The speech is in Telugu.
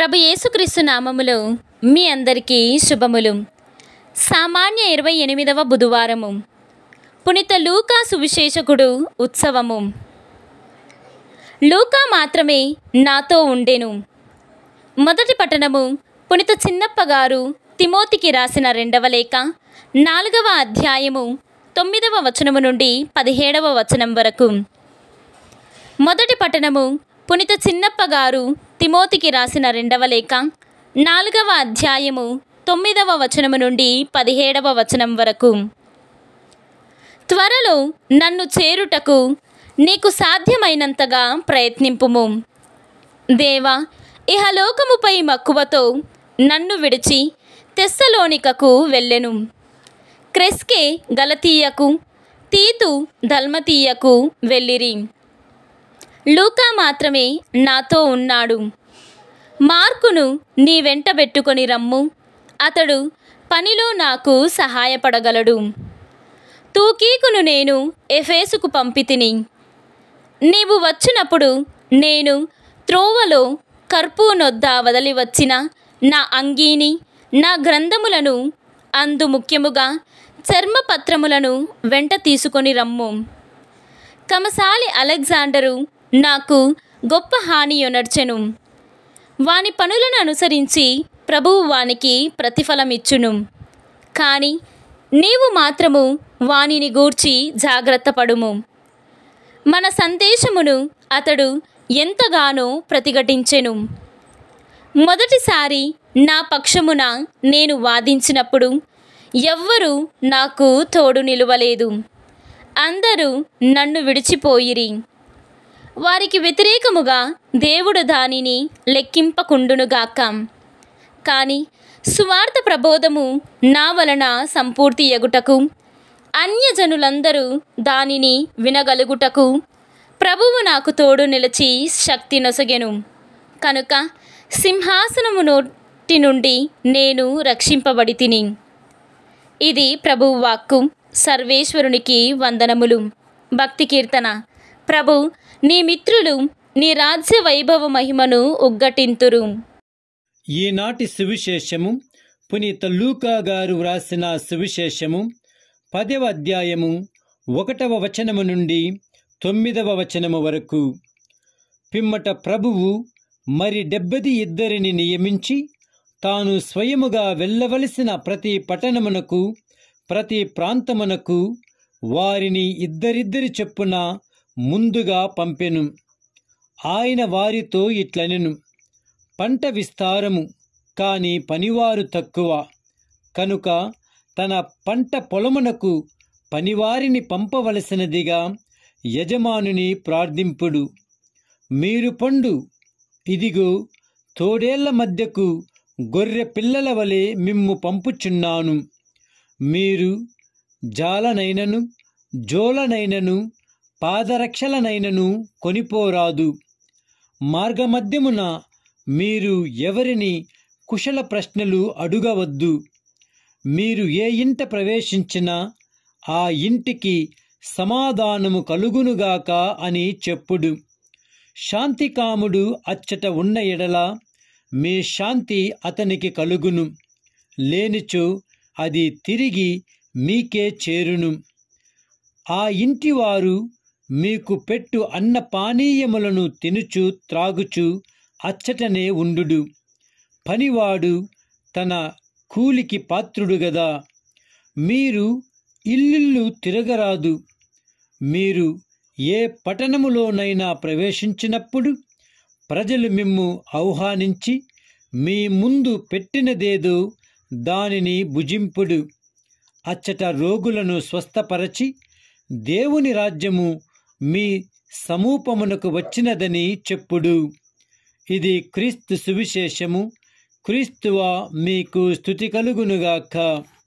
ప్రభు యేసుక్రీస్తు నామములో మీ అందరికీ శుభములు సామాన్య ఇరవై ఎనిమిదవ బుధవారము పునిత లూకా సువిశేషకుడు ఉత్సవము లూకా మాత్రమే నాతో ఉండెను మొదటి పట్టణము పునిత చిన్నప్ప గారు తిమోతికి రాసిన రెండవ లేఖ నాలుగవ అధ్యాయము తొమ్మిదవ వచనము నుండి పదిహేడవ వచనం వరకు మొదటి పట్టణము పునిత చిన్నప్ప గారు తిమోతికి రాసిన రెండవ లేఖ నాలుగవ అధ్యాయము తొమ్మిదవ వచనము నుండి పదిహేడవ వచనం వరకు త్వరలో నన్ను చేరుటకు నీకు సాధ్యమైనంతగా ప్రయత్నింపుము దేవా ఇహలోకముపై మక్కువతో నన్ను విడిచి తెస్సలోనికకు వెళ్ళెను క్రెస్కే గలతీయకు తీతు దల్మతీయకు వెళ్ళిరి లూకా మాత్రమే నాతో ఉన్నాడు మార్కును నీ వెంట పెట్టుకొని రమ్ము అతడు పనిలో నాకు సహాయపడగలడు తూకీకును నేను ఎఫేసుకు పంపితిని నీవు వచ్చినప్పుడు నేను త్రోవలో కర్పూ నొద్ద వదలి వచ్చిన నా అంగీని నా గ్రంథములను అందు ముఖ్యముగా చర్మపత్రములను వెంట తీసుకొని రమ్ము కమసాలి అలెగ్జాండరు నాకు గొప్ప హానియొనర్చెను వాని పనులను అనుసరించి ప్రభువు వానికి ప్రతిఫలమిచ్చును కానీ నీవు మాత్రము వానిని గూర్చి జాగ్రత్త పడుము మన సందేశమును అతడు ఎంతగానో ప్రతిఘటించెను మొదటిసారి నా పక్షమున నేను వాదించినప్పుడు ఎవ్వరూ నాకు తోడు నిలువలేదు అందరూ నన్ను విడిచిపోయిరి వారికి వ్యతిరేకముగా దేవుడు దానిని లెక్కింపకుండునుగాక కానీ సువార్త ప్రబోధము నా వలన సంపూర్తి ఎగుటకు అన్యజనులందరూ దానిని వినగలుగుటకు ప్రభువు నాకు తోడు నిలిచి శక్తి నొసగెను కనుక సింహాసనము నోటి నుండి నేను రక్షింపబడి తిని ఇది ప్రభువు వాక్కు సర్వేశ్వరునికి వందనములు భక్తి కీర్తన ప్రభు నీ మిత్రులు నీ రాజ్య వైభవ మహిమను ఉగ్గటింతురు ఈనాటి సువిశేషము పునీత లూకా గారు వ్రాసిన సువిశేషము పదవ అధ్యాయము ఒకటవ వచనము నుండి తొమ్మిదవ వచనము వరకు పిమ్మట ప్రభువు మరి డెబ్బది ఇద్దరిని నియమించి తాను స్వయముగా వెళ్ళవలసిన ప్రతి పట్టణమునకు ప్రతి ప్రాంతమునకు వారిని ఇద్దరిద్దరి చొప్పున ముందుగా పంపెను ఆయన వారితో ఇట్లనెను పంట విస్తారము కాని పనివారు తక్కువ కనుక తన పంట పొలమునకు పనివారిని పంపవలసినదిగా యజమానుని ప్రార్థింపుడు మీరు పండు ఇదిగో తోడేళ్ల మధ్యకు గొర్రె పిల్లల వలె మిమ్ము పంపుచున్నాను మీరు జాలనైనను జోలనైనను పాదరక్షలనైనను కొనిపోరాదు మార్గమధ్యమున మీరు ఎవరిని కుశల ప్రశ్నలు అడుగవద్దు మీరు ఏ ఇంట ప్రవేశించినా ఆ ఇంటికి సమాధానము కలుగునుగాక అని చెప్పుడు శాంతికాముడు అచ్చట ఉన్న ఎడల మీ శాంతి అతనికి కలుగును లేనిచో అది తిరిగి మీకే చేరును ఆ ఇంటివారు మీకు పెట్టు అన్న పానీయములను తినుచు త్రాగుచు అచ్చటనే ఉండుడు పనివాడు తన కూలికి పాత్రుడు గదా మీరు ఇల్లిల్లు తిరగరాదు మీరు ఏ పట్టణములోనైనా ప్రవేశించినప్పుడు ప్రజలు మిమ్ము ఆహ్వానించి మీ ముందు పెట్టినదేదో దానిని భుజింపుడు అచ్చట రోగులను స్వస్థపరచి దేవుని రాజ్యము మీ సమూపమునకు వచ్చినదని చెప్పుడు ఇది క్రీస్తు సువిశేషము క్రీస్తువా మీకు స్థుతి కలుగునుగాక